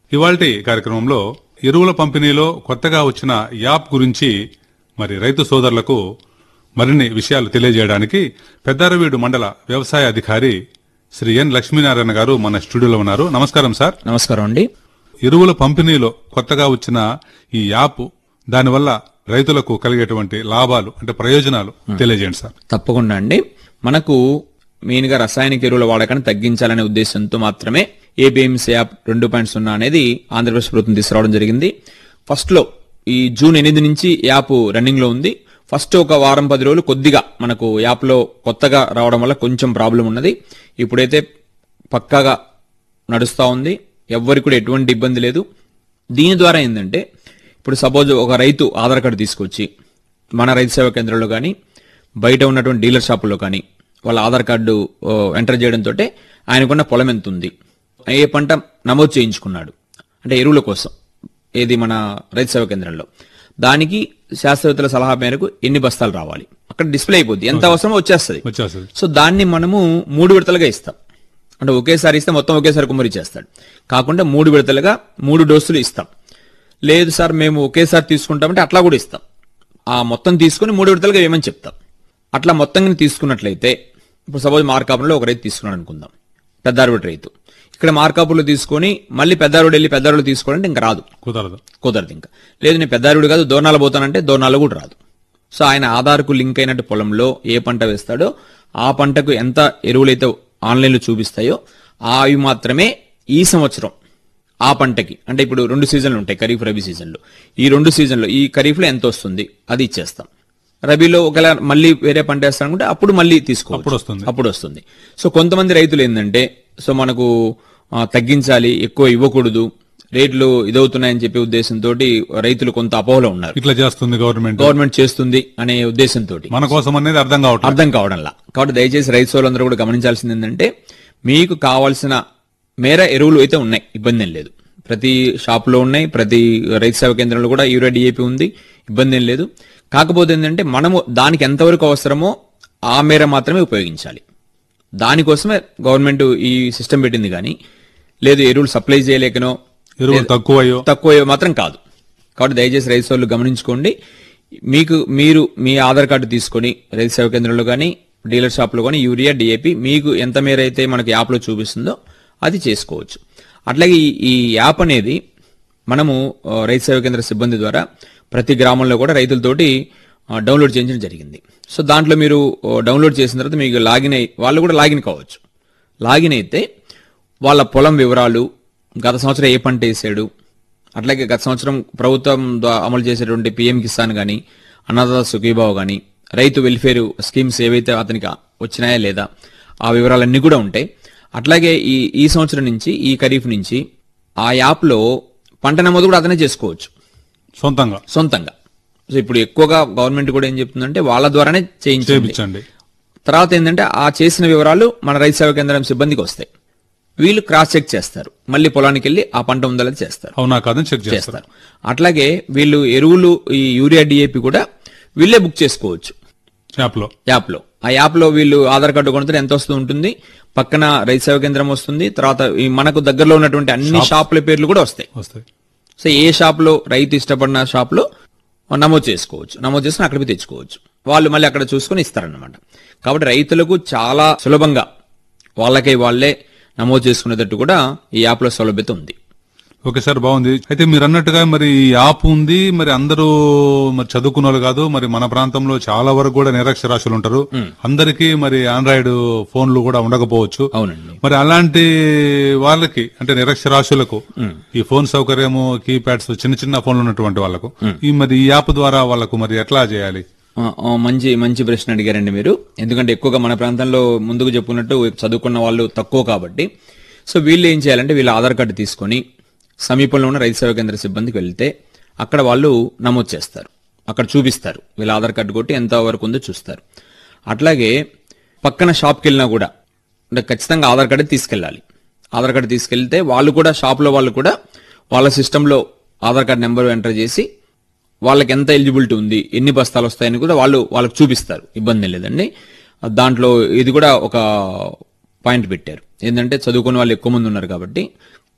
ఇవాల్టి కార్యక్రమంలో ఎరువుల పంపిణీలో కొత్తగా వచ్చిన యాప్ గురించి మరి రైతు సోదరులకు మరిన్ని విషయాలు తెలియజేయడానికి పెద్దారవీడు మండల వ్యవసాయ అధికారి శ్రీ ఎన్ లక్ష్మీనారాయణ గారు మన స్టూడియోలో ఉన్నారు నమస్కారం సార్ నమస్కారం అండి ఎరువుల పంపిణీలో కొత్తగా వచ్చిన ఈ యాప్ దానివల్ల రైతులకు కలిగేటువంటి లాభాలు అంటే ప్రయోజనాలు తెలియజేయండి సార్ తప్పకుండా అండి మనకు మెయిన్ గా రసాయనిక ఎరువుల వాడకాన్ని తగ్గించాలనే ఉద్దేశంతో మాత్రమే ఏపీఎంసీ యాప్ రెండు పాయింట్ సున్నా అనేది ఆంధ్రప్రదేశ్ ప్రభుత్వం తీసుకురావడం జరిగింది ఫస్ట్ లో ఈ జూన్ ఎనిమిది నుంచి యాప్ రన్నింగ్ లో ఉంది ఫస్ట్ ఒక వారం పది రోజులు కొద్దిగా మనకు యాప్ లో కొత్తగా రావడం వల్ల కొంచెం ప్రాబ్లం ఉన్నది ఇప్పుడైతే పక్కాగా నడుస్తా ఉంది ఎవ్వరికి కూడా ఎటువంటి ఇబ్బంది లేదు దీని ద్వారా ఏంటంటే ఇప్పుడు సపోజ్ ఒక రైతు ఆధార్ కార్డు తీసుకొచ్చి మన రైతు సేవా కేంద్రంలో కానీ బయట ఉన్నటువంటి డీలర్ షాపుల్లో కానీ వాళ్ళ ఆధార్ కార్డు ఓ, ఎంటర్ చేయడంతో ఆయనకున్న పొలం ఎంత ఉంది ఏ పంట నమోదు చేయించుకున్నాడు అంటే ఎరువుల కోసం ఏది మన రైతు సేవా కేంద్రంలో దానికి శాస్త్రవేత్తల సలహా మేరకు ఎన్ని బస్తాలు రావాలి అక్కడ డిస్ప్లే అయిపోద్ది ఎంత అవసరమో వచ్చేస్తుంది వచ్చేస్తుంది సో దాన్ని మనము మూడు విడతలుగా ఇస్తాం అంటే ఒకేసారి ఇస్తే మొత్తం ఒకేసారి కుమ్మరి చేస్తాడు కాకుండా మూడు విడతలుగా మూడు డోసులు ఇస్తాం లేదు సార్ మేము ఒకేసారి తీసుకుంటామంటే అట్లా కూడా ఇస్తాం ఆ మొత్తం తీసుకుని మూడు విడతలుగా ఏమని చెప్తాం అట్లా మొత్తంగా తీసుకున్నట్లయితే ఇప్పుడు సపోజ్ మార్కాపురంలో ఒక రైతు తీసుకున్నాడు అనుకుందాం పెద్దారుడు రైతు ఇక్కడ మార్కాపురంలో తీసుకొని మళ్ళీ పెద్దారుడు వెళ్ళి పెద్దారుడు తీసుకోవాలంటే ఇంకా రాదు కుదరదు కుదరదు ఇంకా లేదు నేను పెద్దారుడు కాదు దోర్నాల పోతానంటే దోర్నాల కూడా రాదు సో ఆయన ఆధార్కు లింక్ అయినట్టు పొలంలో ఏ పంట వేస్తాడో ఆ పంటకు ఎంత ఎరువులైతే ఆన్లైన్లో చూపిస్తాయో అవి మాత్రమే ఈ సంవత్సరం ఆ పంటకి అంటే ఇప్పుడు రెండు సీజన్లు ఉంటాయి ఖరీఫ్ రబీ సీజన్లు ఈ రెండు సీజన్లో ఈ ఖరీఫ్లో ఎంత వస్తుంది అది ఇచ్చేస్తాం రబీలో ఒకవేళ మళ్ళీ వేరే పంట వేస్తానుకుంటే అప్పుడు మళ్ళీ తీసుకోవచ్చు అప్పుడు వస్తుంది. అప్పుడు వస్తుంది సో కొంతమంది రైతులు ఏంటంటే సో మనకు ఆ, తగ్గించాలి ఎక్కువ ఇవ్వకూడదు రేట్లు ఇదవుతున్నాయని చెప్పే ఉద్దేశంతో రైతులు కొంత అపోహలో ఉన్నారు ఇట్లా చేస్తుంది గవర్నమెంట్ గవర్నమెంట్ చేస్తుంది అనే ఉద్దేశంతో మన కోసం అనేది అర్థం కావట్లేదు అర్థం కావడంలా కాబట్టి దయచేసి రైతు సోదరులందరూ కూడా గమనించాల్సింది ఏంటంటే మీకు కావాల్సిన మేర ఎరువులు అయితే ఉన్నాయి ఇబ్బంది ఏం లేదు ప్రతి షాపులో ఉన్నాయి ప్రతి రైతు సేవా కేంద్రంలో కూడా యూరియా డిఏపి ఉంది ఇబ్బంది ఏం లేదు కాకపోతే ఏంటంటే మనము దానికి ఎంతవరకు అవసరమో ఆ మేర మాత్రమే ఉపయోగించాలి దానికోసమే గవర్నమెంట్ ఈ సిస్టమ్ పెట్టింది కానీ లేదు ఎరువులు సప్లై చేయలేకనో ఎరువులు తక్కువయ్యో తక్కువ మాత్రం కాదు కాబట్టి దయచేసి రైతు సోదరులు గమనించుకోండి మీకు మీరు మీ ఆధార్ కార్డు తీసుకొని రైతు సేవా కేంద్రంలో కానీ డీలర్ షాప్లో కానీ యూరియా డిఏపి మీకు ఎంత మేర అయితే మనకి యాప్లో చూపిస్తుందో అది చేసుకోవచ్చు అట్లాగే ఈ- ఈ యాప్ అనేది మనము ఆ, రైతు సేవా కేంద్ర సిబ్బంది ద్వారా ప్రతి గ్రామంలో కూడా రైతులతోటి ఆ, డౌన్లోడ్ చేయించడం జరిగింది సో దాంట్లో మీరు ఆ, డౌన్లోడ్ చేసిన తర్వాత మీకు లాగిన్ అయ్యి వాళ్ళు కూడా లాగిన్ కావచ్చు లాగిన్ అయితే వాళ్ళ పొలం వివరాలు గత సంవత్సరం ఏ పంట వేసాడు అట్లాగే గత సంవత్సరం ప్రభుత్వం ద్వా- అమలు చేసేటువంటి పిఎం కిసాన్ గాని అన్నదాత సుఖీభావ్ గాని రైతు వెల్ఫేర్ స్కీమ్స్ ఏవైతే అతనికి వచ్చినాయా లేదా ఆ వివరాలన్నీ కూడా ఉంటాయి అట్లాగే ఈ ఈ సంవత్సరం నుంచి ఈ ఖరీఫ్ నుంచి ఆ యాప్ లో పంట నమోదు కూడా అతనే చేసుకోవచ్చు సొంతంగా సొంతంగా సో ఇప్పుడు ఎక్కువగా గవర్నమెంట్ కూడా ఏం చెప్తుందంటే వాళ్ళ ద్వారానే చేయించండి చేపించండి తర్వాత ఏంటంటే ఆ చేసిన వివరాలు మన రైతు సేవా కేంద్రం సిబ్బందికి వస్తాయి వీళ్ళు క్రాస్ చెక్ చేస్తారు మళ్ళీ పొలానికి వెళ్ళి ఆ పంట ఉందా లేదా చేస్తారు అవునా కాదని చెక్ చేస్తారు చేస్తారు అట్లాగే వీళ్ళు ఎరువులు ఈ యూరియా డిఏపి కూడా వీళ్ళే బుక్ చేసుకోవచ్చు యాప్ లో యాప్ లో ఆ యాప్ లో వీళ్ళు ఆధార్ కార్డు కొనుతే ఎంత వస్తూ ఉంటుంది పక్కన రైతు సేవా కేంద్రం వస్తుంది తర్వాత ఈ మనకు దగ్గరలో ఉన్నటువంటి అన్ని షాపుల పేర్లు కూడా వస్తాయి వస్తాయి సో ఏ షాప్ లో రైతు ఇష్టపడిన షాప్ లో నమోదు చేసుకోవచ్చు నమోదు చేసుకుని అక్కడికి పోయి తెచ్చుకోవచ్చు వాళ్ళు మళ్ళీ అక్కడ చూసుకొని ఇస్తారన్నమాట కాబట్టి రైతులకు చాలా సులభంగా వాళ్ళకై వాళ్ళే నమోదు చేసుకునేటట్టు కూడా ఈ యాప్ లో సౌలభ్యత ఉంది ఓకే సార్ బాగుంది అయితే మీరు అన్నట్టుగా మరి ఈ యాప్ ఉంది మరి అందరూ మరి చదువుకున్న వాళ్ళు కాదు మరి మన ప్రాంతంలో చాలా వరకు కూడా నిరక్షరాస్యులు ఉంటారు అందరికీ మరి ఆండ్రాయిడ్ ఫోన్లు కూడా ఉండకపోవచ్చు అవునండి మరి అలాంటి వాళ్ళకి అంటే నిరక్షరాస్యులకు ఈ ఫోన్ సౌకర్యము కీప్యాడ్స్ చిన్న చిన్న ఫోన్లు ఉన్నటువంటి వాళ్ళకు ఈ మరి ఈ యాప్ ద్వారా వాళ్ళకు మరి ఎట్లా చేయాలి ఆ, ఆ, మంచి మంచి ప్రశ్న అడిగారండి మీరు ఎందుకంటే ఎక్కువగా మన ప్రాంతంలో ముందుకు చెప్పుకున్నట్టు చదువుకున్న వాళ్ళు తక్కువ కాబట్టి సో వీళ్ళు ఏం చేయాలంటే వీళ్ళ ఆధార్ కార్డు తీసుకొని సమీపంలో ఉన్న రైతు సేవా కేంద్ర సిబ్బందికి వెళ్తే అక్కడ వాళ్ళు నమోదు చేస్తారు అక్కడ చూపిస్తారు వీళ్ళ ఆధార్ కార్డు కొట్టి ఎంత వరకు ఉందో చూస్తారు అట్లాగే పక్కన షాప్కి వెళ్ళినా కూడా అంటే ఖచ్చితంగా ఆధార్ కార్డు తీసుకెళ్ళాలి ఆధార్ కార్డు తీసుకెళ్తే వాళ్ళు కూడా షాప్లో వాళ్ళు కూడా వాళ్ళ సిస్టంలో ఆధార్ కార్డు నెంబర్ ఎంటర్ చేసి వాళ్ళకి ఎంత ఎలిజిబిలిటీ ఉంది ఎన్ని బస్తాలు వస్తాయని కూడా వాళ్ళు వాళ్ళకి చూపిస్తారు ఇబ్బంది ఏం లేదండి దాంట్లో ఇది కూడా ఒక పాయింట్ పెట్టారు ఏంటంటే చదువుకునే వాళ్ళు ఎక్కువ మంది ఉన్నారు కాబట్టి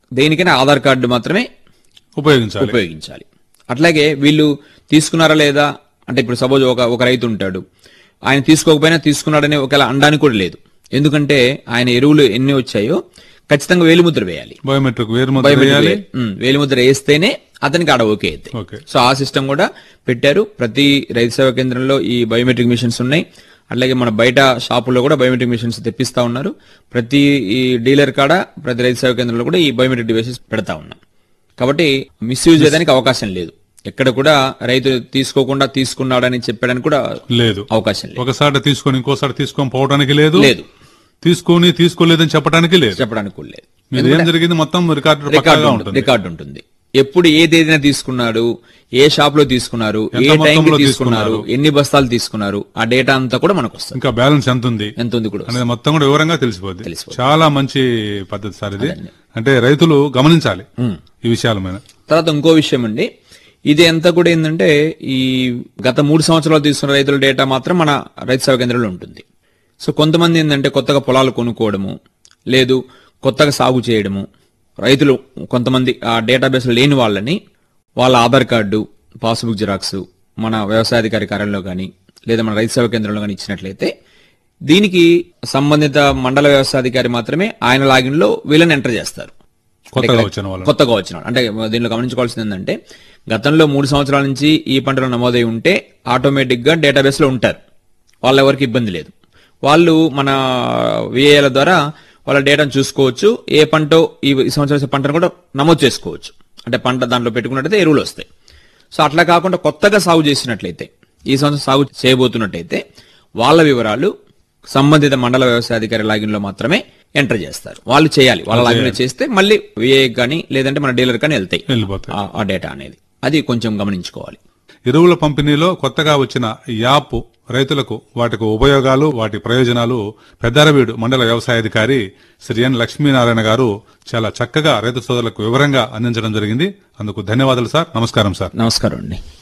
దేనికైనా ఆధార్ కార్డు మాత్రమే ఉపయోగించాలి ఉపయోగించాలి అట్లాగే వీళ్ళు తీసుకున్నారా లేదా అంటే ఇప్పుడు సపోజ్ ఒక ఒక రైతు ఉంటాడు ఆయన తీసుకోకపోయినా తీసుకున్నాడని ఒకవేళ అనడానికి కూడా లేదు ఎందుకంటే ఆయన ఎరువులు ఎన్ని వచ్చాయో ఖచ్చితంగా వేలిముద్ర వేయాలి బయోమెట్రిక్ వేరు ముద్ర బయోమెట్రిక్ వేయాలి వే- ఉమ్, వేలిముద్ర వేస్తేనే అతనికి ఆడ ఓకే అయితే ఓకే సో ఆ సిస్టమ్ కూడా పెట్టారు ప్రతి రైతు సేవా కేంద్రంలో ఈ బయోమెట్రిక్ మిషన్స్ ఉన్నాయి అట్లాగే మన బయట షాపుల్లో కూడా బయోమెట్రిక్ మిషన్స్ తెప్పిస్తా ఉన్నారు ప్రతి ఈ డీలర్ కాడ ప్రతి రైతు సేవా కేంద్రంలో కూడా ఈ బయోమెట్రిక్ డివైసెస్ పెడతా ఉన్నాం కాబట్టి మిస్యూజ్ చేయడానికి అవకాశం లేదు ఎక్కడ కూడా రైతు తీసుకోకుండా తీసుకున్నాడని చెప్పడానికి కూడా లేదు అవకాశం లేదు ఒకసారి తీసుకొని ఇంకోసారి తీసుకొని పోవడానికి లేదు లేదు తీసుకొని తీసుకోలేదని చెప్పడానికి లేదు చెప్పడానికి కూడా లేదు మీరు ఏం జరిగింది మొత్తం రికార్డు రికార్డు పక్కాగా ఉంటుంది ఉంటుంది రికార్డు ఉంటుంది ఎప్పుడు ఏ తేదీన తీసుకున్నాడు ఏ షాప్ లో తీసుకున్నారు ఏ ఎంత టైంకి మొత్తంలో తీసుకున్నారు ఎన్ని బస్తాలు తీసుకున్నారు ఆ డేటా అంతా కూడా మనకు వస్తుంది ఇంకా బ్యాలెన్స్ ఎంత ఉంది ఎంత ఉంది కూడా అనేది మొత్తం కూడా వివరంగా తెలిసిపోద్ది తెలిసిపోద్ది. చాలా మంచి పద్ధతి సార్ ఇది అంటే రైతులు గమనించాలి ఈ విషయాల మీద తర్వాత ఇంకో విషయం అండి ఇది ఎంత కూడా ఏంటంటే ఈ గత మూడు సంవత్సరాలు తీసుకున్న రైతుల డేటా మాత్రం మన రైతు సేవా కేంద్రంలో ఉంటుంది సో కొంతమంది ఏంటంటే కొత్తగా పొలాలు కొనుక్కోవడము లేదు కొత్తగా సాగు చేయడము రైతులు కొంతమంది ఆ డేటాబేస్ లేని వాళ్ళని వాళ్ళ ఆధార్ కార్డు పాస్బుక్ జిరాక్స్ మన వ్యవసాయాధికారి కార్యాలయంలో కానీ లేదా మన రైతు సేవా కేంద్రంలో కానీ ఇచ్చినట్లయితే దీనికి సంబంధిత మండల వ్యవసాయాధికారి మాత్రమే ఆయన లాగిన్ లో వీళ్ళని ఎంటర్ చేస్తారు కొత్తగా వచ్చిన వాళ్ళు కొత్తగా వచ్చిన వాళ్ళు. అంటే దీనిలో గమనించుకోవాల్సింది ఏంటంటే గతంలో మూడు సంవత్సరాల నుంచి ఈ పంటలో నమోదై ఉంటే ఆటోమేటిక్ గా డేటాబేస్ లో ఉంటారు వాళ్ళ ఎవరికి ఇబ్బంది లేదు వాళ్ళు మన విఏల ద్వారా వాళ్ళ డేటాను చూసుకోవచ్చు ఏ పంట ఈ ఈ సంవత్సరం వేసే పంటను కూడా నమోదు చేసుకోవచ్చు అంటే పంట దాంట్లో పెట్టుకున్నట్టయితే ఎరువులు వస్తాయి సో అట్లా కాకుండా కొత్తగా సాగు చేసినట్లయితే ఈ సంవత్సరం సాగు చేయబోతున్నట్టయితే వాళ్ళ వివరాలు సంబంధిత మండల వ్యవసాయాధికారి లాగిన్ లో మాత్రమే ఎంటర్ చేస్తారు వాళ్ళు చేయాలి వాళ్ళ లాగిన్ లో చేస్తే మళ్ళీ విఏ కానీ లేదంటే మన డీలర్ కానీ వెళ్తాయి వెళ్ళిపోతాయి ఆ- ఆ డేటా అనేది అది కొంచెం గమనించుకోవాలి ఎరువుల పంపిణీలో కొత్తగా వచ్చిన యాప్ రైతులకు వాటికి ఉపయోగాలు వాటి ప్రయోజనాలు పెద్దారవీడు మండల వ్యవసాయాధికారి శ్రీ ఎన్ లక్ష్మీనారాయణ గారు చాలా చక్కగా రైతు సోదరులకు వివరంగా అందించడం జరిగింది అందుకు ధన్యవాదాలు సార్ నమస్కారం సార్ నమస్కారం అండి